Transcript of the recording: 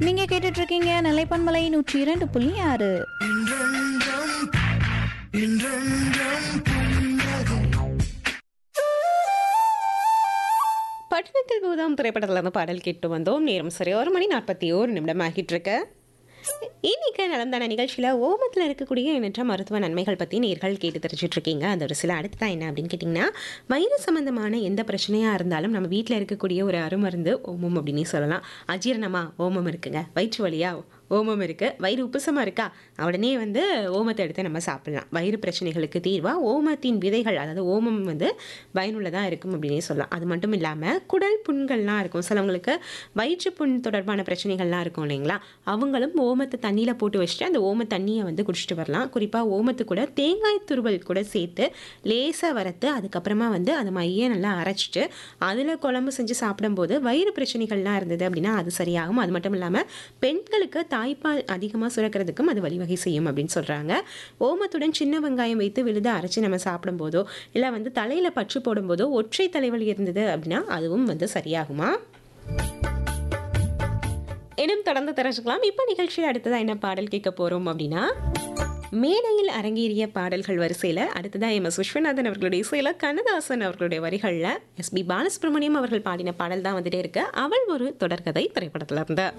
நீங்க கேட்டுட்டு இருக்கீங்க நிலைப்பன்மலை நூற்றி இரண்டு புள்ளி ஆறு பட்டணத்தில் பூதாம் திரைப்படத்தில் இருந்து பாடல் கேட்டு வந்தோம் நேரம் சரி ஒரு மணி நாற்பத்தி ஓரு நிமிடம் ஆகிட்டு இருக்கு இன்னைக்கு நடந்தான நிகழ்ச்சியில் ஓமத்தில் இருக்கக்கூடிய எண்ணற்ற மருத்துவ நன்மைகள் பற்றி நேர்கள் கேட்டு தெரிஞ்சுட்டு இருக்கீங்க அந்த ஒரு சில அடுத்ததான் என்ன அப்படின்னு கேட்டிங்கன்னா வயிறு சம்மந்தமான எந்த பிரச்சனையாக இருந்தாலும் நம்ம வீட்டில் இருக்கக்கூடிய ஒரு அருமருந்து ஓமம் அப்படின்னு சொல்லலாம் அஜீரணமா ஓமம் இருக்குங்க வயிற்று வலியா ஓமம் இருக்குது வயிறு உப்புசமாக இருக்கா உடனே வந்து ஓமத்தை எடுத்து நம்ம சாப்பிடலாம் வயிறு பிரச்சனைகளுக்கு தீர்வாக ஓமத்தின் விதைகள் அதாவது ஓமம் வந்து பயனுள்ளதாக இருக்கும் அப்படின்னே சொல்லலாம் அது மட்டும் இல்லாமல் குடல் புண்கள்லாம் இருக்கும் சிலவங்களுக்கு வயிற்று புண் தொடர்பான பிரச்சனைகள்லாம் இருக்கும் இல்லைங்களா அவங்களும் ஓமத்தை தண்ணியில் போட்டு வச்சுட்டு அந்த ஓம தண்ணியை வந்து குடிச்சிட்டு வரலாம் குறிப்பாக ஓமத்து கூட தேங்காய் துருவல் கூட சேர்த்து லேசாக வறுத்து அதுக்கப்புறமா வந்து அதை மைய நல்லா அரைச்சிட்டு அதில் குழம்பு செஞ்சு சாப்பிடும்போது வயிறு பிரச்சனைகள்லாம் இருந்தது அப்படின்னா அது சரியாகும் அது மட்டும் இல்லாமல் பெண்களுக்கு தாய்ப்பால் அதிகமாக சுரக்கிறதுக்கும் அது வழிவகை செய்யும் அப்படின்னு சொல்கிறாங்க ஓமத்துடன் சின்ன வெங்காயம் வைத்து விழுத அரைச்சி நம்ம சாப்பிடும்போதோ இல்லை வந்து தலையில் பற்று போடும்போதோ ஒற்றை தலைவலி இருந்தது அப்படின்னா அதுவும் வந்து சரியாகுமா இன்னும் தொடர்ந்து தெரிஞ்சுக்கலாம் இப்போ நிகழ்ச்சியில் அடுத்ததாக என்ன பாடல் கேட்க போகிறோம் அப்படின்னா மேடையில் அரங்கேறிய பாடல்கள் வரிசையில் அடுத்ததாக எம் எஸ் விஸ்வநாதன் அவர்களுடைய இசையில் கண்ணதாசன் அவர்களுடைய வரிகளில் எஸ்பி பாலசுப்ரமணியம் அவர்கள் பாடின பாடல் தான் வந்துட்டே இருக்கு அவள் ஒரு தொடர்கதை திரைப்படத்தில் இருந்து